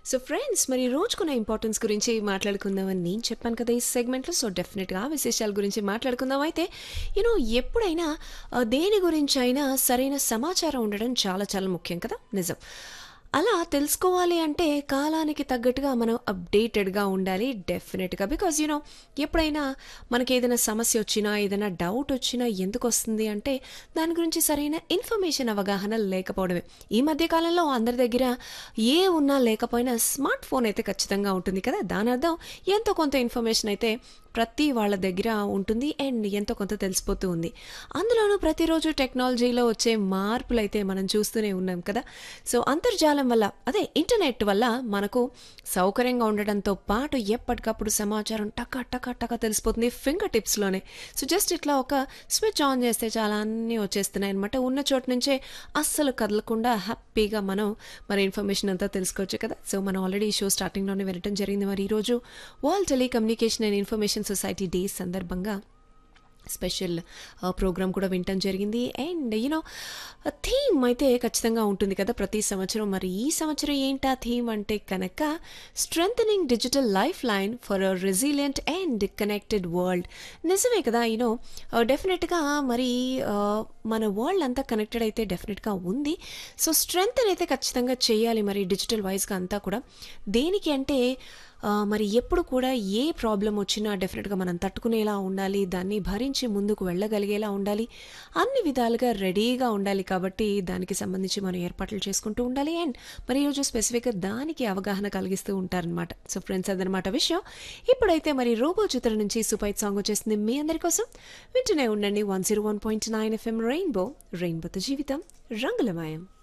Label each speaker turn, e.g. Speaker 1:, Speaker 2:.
Speaker 1: so friends మరి రోజుకున్న importance గురించి మాట్లాడుకుందామని నేను చెప్పాను కదా ఈ సెగ్మెంట్లో సో డెఫినెట్గా ఆ విశేషాల గురించి మాట్లాడుకుందాం అయితే యూనో ఎప్పుడైనా ఆ, దేని గురించి అయినా సరైన సమాచారం ఉండడం చాలా చాలా ముఖ్యం కదా నిజం అలా తెలుసుకోవాలి అంటే కాలానికి తగ్గట్టుగా మనం అప్డేటెడ్గా ఉండాలి డెఫినెట్గా బికాజ్ యూనో ఎప్పుడైనా మనకి ఏదైనా సమస్య వచ్చినా ఏదైనా డౌట్ వచ్చినా ఎందుకు వస్తుంది అంటే దాని గురించి సరైన ఇన్ఫర్మేషన్ అవగాహన లేకపోవడమే ఈ మధ్య కాలంలో అందరి దగ్గర ఏ ఉన్నా లేకపోయినా స్మార్ట్ ఫోన్ అయితే ఖచ్చితంగా ఉంటుంది కదా దాని అర్థం ఎంతో కొంత ఇన్ఫర్మేషన్ అయితే ప్రతి వాళ్ళ దగ్గర ఉంటుంది అండ్ ఎంతో కొంత తెలిసిపోతూ ఉంది అందులోనూ ప్రతిరోజు టెక్నాలజీలో వచ్చే మార్పులు అయితే మనం చూస్తూనే ఉన్నాం కదా సో అంతర్జాలం వల్ల అదే ఇంటర్నెట్ వల్ల మనకు సౌకర్యంగా ఉండడంతో పాటు ఎప్పటికప్పుడు సమాచారం టక టక టక తెలిసిపోతుంది ఫింగర్ టిప్స్లోనే సో జస్ట్ ఇట్లా ఒక స్విచ్ ఆన్ చేస్తే చాలా అన్నీ వచ్చేస్తున్నాయి అనమాట ఉన్న చోటు నుంచే అస్సలు కదలకుండా హ్యాపీగా మనం మరి ఇన్ఫర్మేషన్ అంతా తెలుసుకోవచ్చు కదా సో మనం ఆల్రెడీ ఈ షో స్టార్టింగ్లోనే వినటం జరిగింది మరి ఈరోజు world telecommunication and information society day సందర్భంగా స్పెషల్ ప్రోగ్రామ్ కూడా వినటం జరిగింది అండ్ యూనో థీమ్ అయితే ఖచ్చితంగా ఉంటుంది కదా ప్రతి సంవత్సరం మరి ఈ సంవత్సరం ఏంటా థీమ్ అంటే కనుక strengthening digital lifeline for a resilient and connected world నిజమే కదా యూనో డెఫినెట్గా మరి ఆ, మన వరల్డ్ అంతా కనెక్టెడ్ అయితే డెఫినెట్గా ఉంది సో స్ట్రెంగ్త్ అయితే ఖచ్చితంగా చేయాలి మరి డిజిటల్ వైజ్గా అంతా కూడా దేనికి అంటే ఆ, మరి ఎప్పుడు కూడా ఏ ప్రాబ్లం వచ్చినా డెఫినెట్గా మనం తట్టుకునేలా ఉండాలి దాన్ని భరించి ముందుకు వెళ్ళగలిగేలా ఉండాలి అన్ని విధాలుగా రెడీగా ఉండాలి కాబట్టి దానికి సంబంధించి మనం ఏర్పాట్లు చేసుకుంటూ ఉండాలి అండ్ మరి ఈరోజు స్పెసిఫిక్గా దానికి అవగాహన కలిగిస్తూ ఉంటారనమాట సో ఫ్రెండ్స్ అదనమాట విషయం ఇప్పుడైతే మరి రోబో చిత్రం నుంచి సూపైట్ సాంగ్ వచ్చేసింది మీ అందరి కోసం వింటూనే ఉండండి one zero one point nine FM rainbow రెయిన్బోతో జీవితం రంగులమయం